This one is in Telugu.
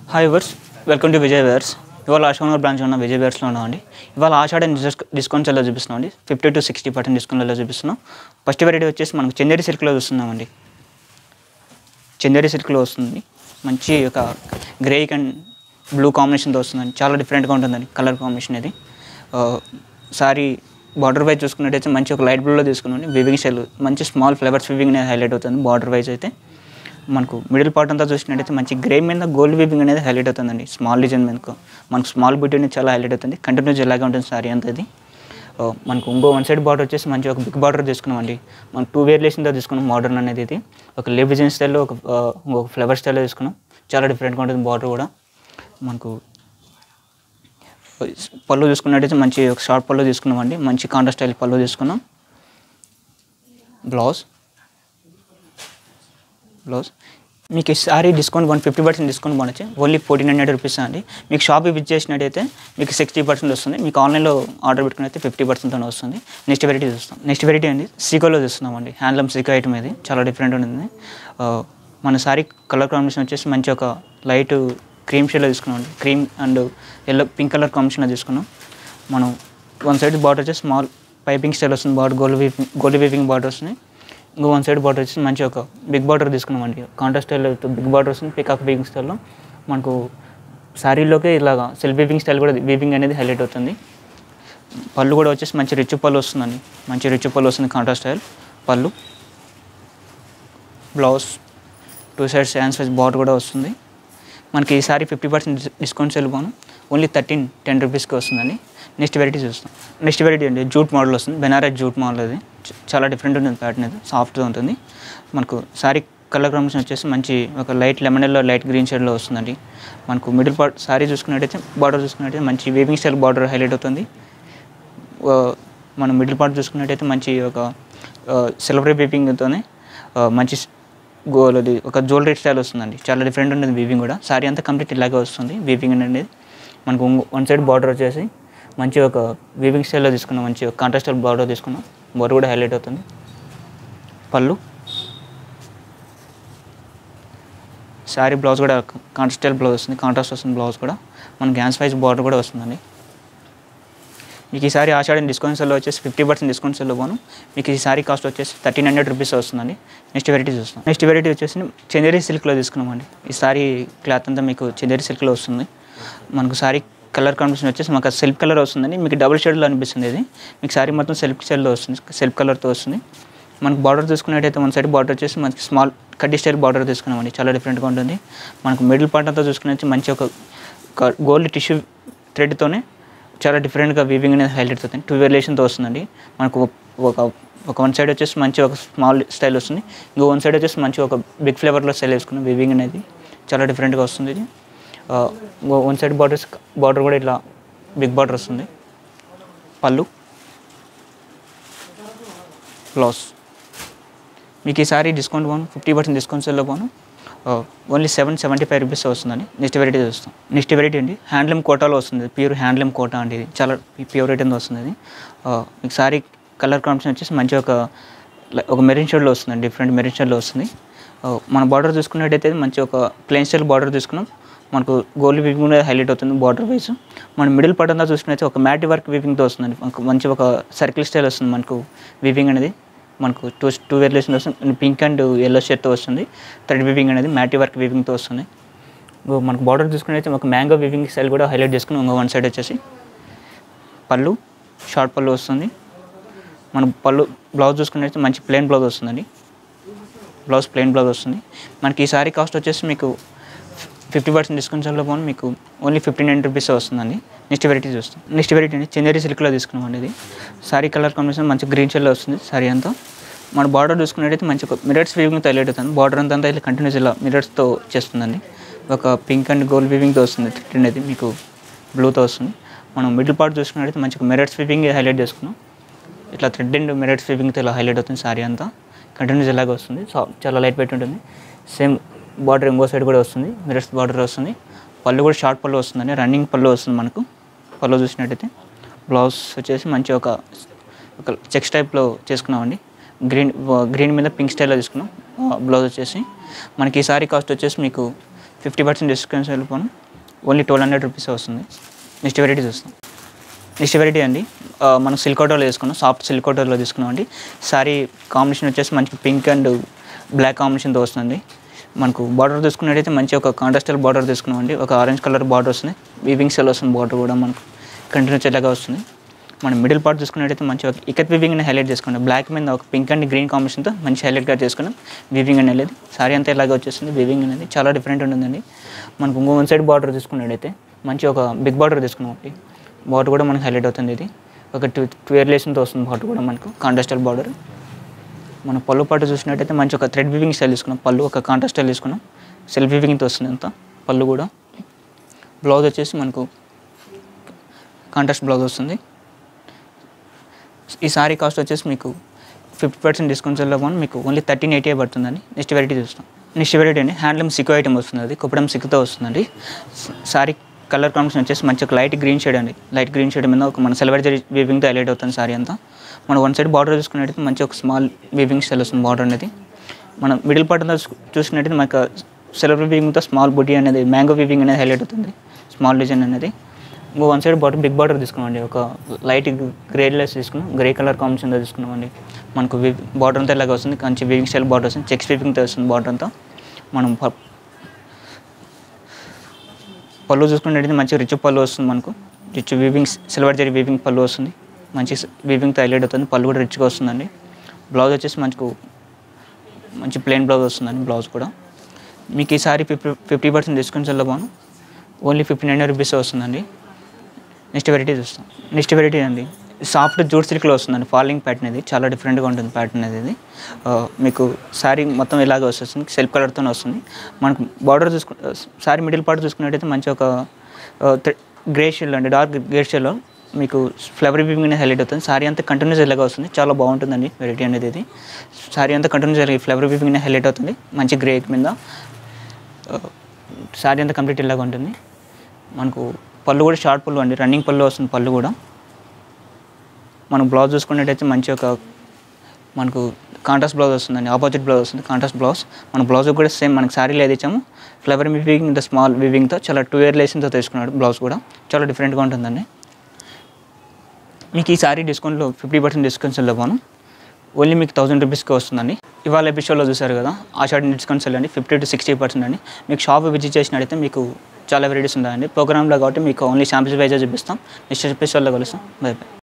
hi viewers welcome to Vijay Wears ఇవాళ ఆషానగర్ బ్రాంచ్ ఉన్న విజయ్ వేర్స్లో ఉన్నామండి ఇవాళ ఆషాఢ డిస్కౌంట్స్ ఎలా చూపిస్తున్నాం అండి fifty to sixty percent discount ఎలా చూపిస్తున్నాం ఫస్ట్ వెరైటీ వచ్చేసి మనకు చందేరి సిల్క్లో చూస్తున్నామండి చందేరి సిల్క్లో వస్తుంది మంచి ఒక గ్రే అండ్ బ్లూ కాంబినేషన్తో వస్తుందండి చాలా డిఫరెంట్గా ఉంటుందండి కలర్ కాంబినేషన్ ఇది సారీ బార్డర్ వైజ్ చూసుకున్నట్టయితే మంచి ఒక లైట్ బ్లూలో తీసుకున్నాండి వివింగ్ స్టైల్ మంచి స్మాల్ ఫ్లవర్స్ వివింగ్ అనేది హైలైట్ అవుతుంది బార్డర్ వైజ్ అయితే మనకు మిడిల్ పార్ట్ అంతా చూసినట్టయితే మంచి గ్రే మీద గోల్డ్ వీవింగ్ అనేది హైలైట్ అవుతుందండి స్మాల్ డిజైన్ మీద మనకు స్మాల్ బుట్టి అనేది చాలా హైలైట్ అవుతుంది కంటిన్యూస్ ఇలాగే ఉంటుంది సారీ అంతా ఇది ఆ, మనకు ఇంకో వన్ సైడ్ బార్డర్ వచ్చేసి మంచి ఒక బిగ్ బార్డర్ తీసుకున్నామండి మనం టూ వేరియేషన్తో తీసుకున్నాం మోడర్న్ అనేది ఇది ఒక లివ్ డిజైన్ స్టైల్లో ఒక ఆ, ఇంకొక ఫ్లవర్ స్టైల్లో తీసుకున్నాం చాలా డిఫరెంట్గా ఉంటుంది బార్డర్ కూడా మనకు పళ్ళు చూసుకున్నట్టయితే మంచి ఒక షార్ట్ పళ్ళు తీసుకున్నామండి మంచి కాంట్రా స్టైల్ పళ్ళు తీసుకున్నాం బ్లౌజ్ బ్లౌజ్ మీకు ఈ sari discount one fifty percent discount పడచ్చు ఓన్లీ ఫోర్టీన్ హండ్రెడ్ రూపీస్ అండి మీకు షాప్ విజిట్ చేసినట్టయితే మీకు సిక్స్టీ పర్సెంట్ వస్తుంది మీకు ఆన్లైన్లో ఆర్డర్ పెట్టుకుని అయితే ఫిఫ్టీ పర్సెంట్ వస్తుంది నెక్స్ట్ వెరైటీ చూస్తాం నెక్స్ట్ వెరైటీ అండి సీకోలో చూస్తున్నామండి హ్యాండ్లూమ్ సీకో ఐటమ్ ఇది చాలా డిఫరెంట్ ఉంటుంది ఆ, మన సారీ కలర్ కాంబినేషన్ వచ్చేసి మంచి ఒక లైట్ క్రీమ్ షేడ్లో తీసుకున్నాం అండి cream and yellow pink colour కాంబినేషన్లో తీసుకున్నాం మనం వన్ సైడ్ బార్డర్ వచ్చేసి స్మాల్ పైపింగ్ స్టైల్ వస్తుంది border gold weaving gold weaving border వస్తుంది ఇంకో వన్ సైడ్ బార్డర్ వచ్చి మంచి ఒక బిగ్ బార్డర్ తీసుకున్నామండి కాంట్రాస్ట్ స్టైల్ బిగ్ బార్డర్ వస్తుంది పికాక్ వీవింగ్ స్టైల్లో మనకు శారీలోకి ఇలాగా సెల్ఫ్ వీవింగ్ స్టైల్ కూడా వీవింగ్ అనేది హైలైట్ అవుతుంది పళ్ళు కూడా వచ్చేసి మంచి రిచ్ పళ్ళు వస్తుందండి మంచి రిచ్ పళ్ళు వస్తుంది contrast style pallu blouse two sides hands wise border కూడా వస్తుంది మనకి ఈ సారీ ఫిఫ్టీ పర్సెంట్ డిస్కౌంట్స్ వెళ్ళిపోను ఓన్లీ థర్టీన్ టెన్ రూపీస్కి వస్తుందండి నెక్స్ట్ వెరైటీ చూస్తాం నెక్స్ట్ వెరైటీ అండి జూట్ మోడల్ వస్తుంది బెనారస్ జూట్ మోడల్ అది చ- చాలా డిఫరెంట్ ఉంటుంది ప్యాటర్న్ అది సాఫ్ట్గా ఉంటుంది మనకు సారీ కలర్ కాంబినేషన్ వచ్చేసి మంచి ఒక light lemon yellow light green షేడ్లో వస్తుందండి మనకు మిడిల్ పార్ట్ సారీ చూసుకున్నట్టయితే బార్డర్ చూసుకున్నట్టయితే మంచి వేవింగ్ స్టైల్ బార్డర్ హైలైట్ అవుతుంది ఆ, మనం మిడిల్ పార్ట్ చూసుకున్నట్టయితే మంచి ఒక సిల్వర్ వీపింగ్తోనే మంచి గోల్ అది ఒక జ్యువెలరీ స్టైల్ వస్తుందండి చాలా డిఫరెంట్ ఉంటుంది వీవింగ్ కూడా సారీ అంతా కంప్లీట్ ఇలాగే వస్తుంది వీవింగ్ అనేది మనకు వన్ సైడ్ బార్డర్ వచ్చేసి మంచి ఒక వీవింగ్ స్టైల్లో తీసుకున్నాం మంచి ఒక కాంట్రాస్ట్ బార్డర్ తీసుకున్నాం బార్డర్ కూడా హైలైట్ అవుతుంది పళ్ళు శారీ బ్లౌజ్ కూడా కాంట్రాస్ట్ స్టైల్ బ్లౌజ్ వస్తుంది కాంట్రాస్ట్ వస్తుంది బ్లౌజ్ కూడా మన గ్యాన్స్ వైజ్ బార్డర్ కూడా వస్తుందండి మీకు ఈ సారీ ఆషాఢ డిస్కౌంట్స్లో వచ్చేసి ఫిఫ్టీ పర్సెంట్ డిస్కౌంట్స్లో పోను మీకు ఈ సారీ కాస్ట్ వచ్చేసి థర్టీన్ హండ్రెడ్ రూపీస్ వస్తుందండి నెక్స్ట్ వెరైటీ చూస్తాం నెక్స్ట్ వెరైటీ వచ్చేసి చందేరి సిల్క్లో తీసుకున్నామండి ఈ సారీ క్లాత్ అంతా మీకు చందేరి సిల్క్లో వస్తుంది మనకు సారీ కలర్ కాంబినేషన్ వచ్చేసి మాకు సెల్ఫ్ కలర్ వస్తుందండి మీకు డబుల్ షేడ్లో అనిపిస్తుంది ఇది మీకు సారీ మొత్తం సెల్ఫ్ షేడ్లో వస్తుంది సెల్ఫ్ కలర్తో వస్తుంది మనకు బార్డర్ చూసుకున్నట్టయితే మన సైడ్ బార్డర్ వచ్చేసి మనకి స్మాల్ కడ్డీ స్టైల్ బార్డర్ తీసుకున్నామండి చాలా డిఫరెంట్గా ఉంటుంది మనకు మిడిల్ పార్ట్ అంతా చూసుకున్నట్టు మంచి ఒక గోల్డ్ టిష్యూ థ్రెడ్తోనే చాలా డిఫరెంట్గా వీవింగ్ అనేది హైలైట్ అవుతుంది టూ వేరియేషన్తో వస్తుందండి మనకు ఒక ఒక వన్ సైడ్ వచ్చేసి మంచి ఒక స్మాల్ స్టైల్ వస్తుంది ఇంకో వన్ సైడ్ వచ్చేసి మంచి ఒక బిగ్ ఫ్లేవర్లో స్టైల్ వేసుకున్నాం వీవింగ్ అనేది చాలా డిఫరెంట్గా వస్తుంది ఇది ఆ, ఇంకో వన్ సైడ్ బార్డర్స్ బార్డర్ కూడా ఇట్లా బిగ్ బార్డర్ వస్తుంది పళ్ళు బ్లౌజ్ మీకు ఈ సారీ డిస్కౌంట్ పోను ఫిఫ్టీ పర్సెంట్ డిస్కౌంట్స్లో పోను only seven seventy five rupees వస్తుందండి నెక్స్ట్ వెరైటీ చూస్తాం నెక్స్ట్ వెరైటీ అండి హ్యాండ్లూమ్ కోటాలో వస్తుంది ప్యూర్ హ్యాండ్లూమ్ కోటా అండి ఇది చాలా ప్యూర్ రేట్ వస్తుంది ఇది ఆ, మీకు సారీ కలర్ కాంబినేషన్ వచ్చేసి మంచి ఒక ఒక మెరిన్ షేడ్లో వస్తుంది డిఫరెంట్ మెరిన్ షేడ్లో వస్తుంది ఆ, మన బార్డర్ చూసుకున్నట్టయితే మంచి ఒక ప్లెయిన్ స్టైల్ బార్డర్ తీసుకున్నాం మనకు గోల్డ్ వీవింగ్ కూడా హైలైట్ అవుతుంది బార్డర్ వైజ్ మన మిడిల్ పార్ట్ అంతా చూసుకున్నైతే ఒక మ్యాటి వర్క్ వీవింగ్తో వస్తుందండి మనకు మంచి ఒక సర్కిల్ స్టైల్ వస్తుంది మనకు వీవింగ్ అనేది మనకు టూ టూ వేరియేషన్ వస్తుంది పింక్ అండ్ ఎల్లో షర్ట్తో వస్తుంది థ్రెడ్ వీవింగ్ అనేది మ్యాటి వర్క్ వీవింగ్తో వస్తుంది ఇంకో మనకు బార్డర్ చూసుకున్నైతే ఒక మ్యాంగో వీవింగ్ స్టైల్ కూడా హైలైట్ చేసుకుని ఇంకో వన్ సైడ్ వచ్చేసి పళ్ళు షార్ట్ పళ్ళు వస్తుంది మన పళ్ళు బ్లౌజ్ చూసుకున్నైతే మంచి ప్లెయిన్ బ్లౌజ్ వస్తుందండి బ్లౌజ్ ప్లెయిన్ బ్లౌజ్ వస్తుంది మనకి ఈ సారీ కాస్ట్ వచ్చేసి మీకు ఫిఫ్టీ పర్సెంట్ డిస్కౌంట్స్లో పోను మీకు ఓన్లీ ఫిఫ్టీన్ హండ్రెడ్ రూపీస్ వస్తుందండి నెక్స్ట్ వెరైటీ చూస్తాం నెక్స్ట్ వెరైటీ అండి చందేరి సిల్క్లో తీసుకున్నామండి ఇది సారీ కలర్ కాంబినేషన్ మంచి గ్రీన్ షేడ్లో వస్తుంది సారీ అంతా మన బార్డర్ చూసుకున్నట్టయితే మంచి ఒక మిరర్స్ వీవింగ్తో హైలైట్ అవుతుంది బార్డర్ అంతా అంతా ఇలా కంటిన్యూస్ ఇలా మిరర్స్తో చేస్తుందండి ఒక పింక్ అండ్ గోల్డ్ వీవింగ్తో వస్తుంది థ్రెడ్ అనేది మీకు బ్లూతో వస్తుంది మనం మిడిల్ పార్ట్ చూసుకున్నట్టయితే మంచి మిరర్స్ వీవింగ్ హైలైట్ చేసుకున్నాం ఇట్లా థ్రెడ్ అండ్ మిరర్స్ వీవింగ్తో ఇలా హైలైట్ అవుతుంది సారీ అంతా కంటిన్యూస్ ఇలాగే వస్తుంది సో చాలా లైట్ వెయిట్ ఉంటుంది సేమ్ బార్డర్ ఇంకో సైడ్ కూడా వస్తుంది మిరర్స్ బార్డర్ వస్తుంది పళ్ళు కూడా షార్ట్ పళ్ళు వస్తుందండి రన్నింగ్ పళ్ళు వస్తుంది మనకు పళ్ళు చూసినట్టయితే బ్లౌజ్ వచ్చేసి మంచి ఒక ఒక చెక్స్ టైప్లో చేసుకున్నామండి గ్రీన్ గ్రీన్ మీద పింక్ స్టైల్లో తీసుకున్నాం బ్లౌజ్ వచ్చేసి మనకి ఈ సారీ కాస్ట్ వచ్చేసి మీకు ఫిఫ్టీ పర్సెంట్ డిస్కౌంట్స్ వెళ్ళిపోను ఓన్లీ ట్వెల్వ్ హండ్రెడ్ రూపీస్ వస్తుంది నెక్స్ట్ వెరైటీ చూస్తాం నెక్స్ట్ వెరైటీ అండి ఆ, మనం సిల్క్ అవుటర్లో తీసుకున్నాం సాఫ్ట్ సిల్క్ అవుటర్లో తీసుకున్నాం అండి సారీ కాంబినేషన్ వచ్చేసి మంచి పింక్ అండ్ బ్లాక్ కాంబినేషన్తో వస్తుంది మనకు బార్డర్ తీసుకున్నట్టయితే మంచి ఒక కాంట్రాస్టల్ బార్డర్ తీసుకున్నాం అండి ఒక ఆరెంజ్ కలర్ బార్డర్ వస్తుంది వీవింగ్ సెల్ వస్తుంది బార్డర్ కూడా మనకు కంటిన్యూ చెల్లగా వస్తుంది మనం మిడిల్ పార్ట్ చూసుకున్నట్టయితే మంచి ఒక ఇకత్ వీవింగ్ హైలైట్ చేసుకున్నాం బ్లాక్ మీద ఒక పింక్ అండ్ గ్రీన్ కాంబినేషన్తో మంచి హైలైట్గా చేసుకున్నాం వీవింగ్ అనేది సారీ అంతా ఇలాగ వచ్చేస్తుంది వీవింగ్ అనేది చాలా డిఫరెంట్ ఉంటుందండి మనకు ఇంకో వన్ సైడ్ బార్డర్ తీసుకున్నట్టయితే మంచి ఒక బిగ్ బార్డర్ తీసుకున్నాం ఒకటి బార్డర్ కూడా మనకి హైలైట్ అవుతుంది ఇది ఒక టూ టూ రిలేషన్తో వస్తుంది బార్డర్ కూడా మనకు కాంట్రాస్టల్ బార్డర్ మన పళ్ళు పాటు చూసినట్టయితే మంచి ఒక థ్రెడ్ వీవింగ్ స్టైల్ తీసుకున్నాం పళ్ళు ఒక కాంట్రాస్ట్ స్టైల్ తీసుకున్నాం సెల్ఫ్ వీవింగ్తో వస్తుంది అంతా పళ్ళు కూడా బ్లౌజ్ వచ్చేసి మనకు కాంట్రాస్ట్ బ్లౌజ్ వస్తుంది ఈ సారీ కాస్ట్ వచ్చేసి మీకు ఫిఫ్టీ పర్సెంట్ డిస్కౌంట్స్ వెళ్ళబోను మీకు ఓన్లీ థర్టీన్ ఎయిటీ పడుతుందండి నెక్స్ట్ వెరైటీ చూస్తాం నెక్స్ట్ వెరైటీ అండి హ్యాండ్లూమ్ సిక్కు ఐటమ్ వస్తుంది అది కుప్పడం సిక్కుతో వస్తుందండి సారీ కలర్ కాంబినేషన్ వచ్చేసి మంచి ఒక లైట్ గ్రీన్ షేడ్ అండి లైట్ గ్రీన్ షేడ్ మీద ఒక మన సిల్వర్ జరీ వీవింగ్తో హైలైట్ అవుతుంది సారీ అంతా మనం వన్ సైడ్ బార్డర్ చూసుకున్నట్టయితే మంచి ఒక స్మాల్ వీవింగ్ స్టైల్ వస్తుంది బార్డర్ అనేది మనం మిడిల్ పార్ట్ అంతా చూ- చూసినట్టయితే మనకు సిల్వర్ వీవింగ్తో స్మాల్ బుటీ అనేది మ్యాంగో వీవింగ్ అనేది హైలైట్ అవుతుంది స్మాల్ డిజైన్ అనేది ఇంకో వన్ సైడ్ బాటర్ బిగ్ బార్డర్ తీసుకున్నామండి ఒక లైట్ గ్రే లెస్ తీసుకున్నాం గ్రే కలర్ కాంబినేషన్తో తీసుకున్నామండి మనకు బార్డర్ అంతా ఇలాగ వస్తుంది మంచి వీవింగ్ స్టైల్ బార్డర్ వస్తుంది చెక్స్ వీవింగ్తో వస్తుంది బార్డర్ అంతా మనం ప- పళ్ళు చూసుకున్నట్టయితే మంచి రిచ్ పళ్ళు వస్తుంది మనకు rich weaving silver zari weaving pallu వస్తుంది మంచి వీవింగ్తో హైలైట్ అవుతుంది పళ్ళు కూడా రిచ్గా వస్తుందండి బ్లౌజ్ వచ్చేసి మనకు మంచి ప్లెయిన్ బ్లౌజ్ వస్తుందండి బ్లౌజ్ కూడా మీకు ఈ sari fifty fifty percent discounts వెళ్ళబాను ఓన్లీ ఫిఫ్టీ నైన్ రూపీస్ వస్తుందండి నెక్స్ట్ వెరైటీ చూస్తాం నెక్స్ట్ వెరైటీ అండి సాఫ్ట్ జూట్ సిల్క్లో వస్తుందండి ఫాలింగ్ ప్యాటర్న్ ఇది చాలా డిఫరెంట్గా ఉంటుంది ప్యాటర్న్ అనేది ఇది ఆ, మీకు శారీ మొత్తం ఇలాగే వస్తుంది సెల్ఫ్ కలర్తోనే వస్తుంది మనకు బార్డర్ చూసుకు శారీ మిడిల్ పార్ట్ చూసుకున్నట్టయితే మంచి ఒక గ్రే షేడ్ అండి డార్క్ గ్రే షేడ్లో మీకు ఫ్లవర్ వీవింగ్ అనేది హైలైట్ అవుతుంది సారీ అంతా కంటిన్యూస్ ఇలాగా వస్తుంది చాలా బాగుంటుందండి వెరైటీ అనేది ఇది సారీ అంతా కంటిన్యూస్ ఫ్లవర్ వీవింగ్ అనేది హైలైట్ అవుతుంది మంచి గ్రే మీద సారీ అంతా కంప్లీట్ ఇలాగా ఉంటుంది మనకు పళ్ళు కూడా షార్ట్ పళ్ళు అండి రన్నింగ్ పళ్ళు వస్తుంది పళ్ళు కూడా మనం బ్లౌజ్ చూసుకున్నట్టయితే మంచి ఒక మనకు కాంట్రాస్ట్ బ్లౌజ్ వస్తుందండి ఆపోజిట్ బ్లౌజ్ వస్తుంది కాంట్రాస్ట్ బ్లౌజ్ మన బ్లౌజ్ కూడా సేమ్ మనకి శారీలో ఏది ఇచ్చాము ఫ్లవర్ వీవింగ్ ఇంత స్మాల్ వీవింగ్తో చాలా టూ ఇయర్ లేసింగ్తో తీసుకున్నాడు బ్లౌజ్ కూడా చాలా డిఫరెంట్గా ఉంటుందండి మీకు ఈ సారీ డిస్కౌంట్లో ఫిఫ్టీ పర్సెంట్ డిస్కౌంట్స్ వెళ్ళిపోను ఓన్లీ మీకు థౌసండ్ రూపీస్కి వస్తుందండి ఇవాళ ఎపిసోడ్లో చూసారు కదా ఆ షార్ట్ డిస్కౌంట్స్ వెళ్ళండి ఫిఫ్టీ టు సిక్స్టీ పర్సెంట్ అండి మీకు షాప్ విజిట్ చేసినట్టయితే మీకు చాలా వెరైటీస్ ఉంటాయండి ప్రోగ్రామ్లో కాబట్టి మీకు ఓన్లీ శాంపిల్స్ వైజే చూపిస్తాం నెక్స్ట్ ఎపిసోడ్లో కలుస్తాం బై బై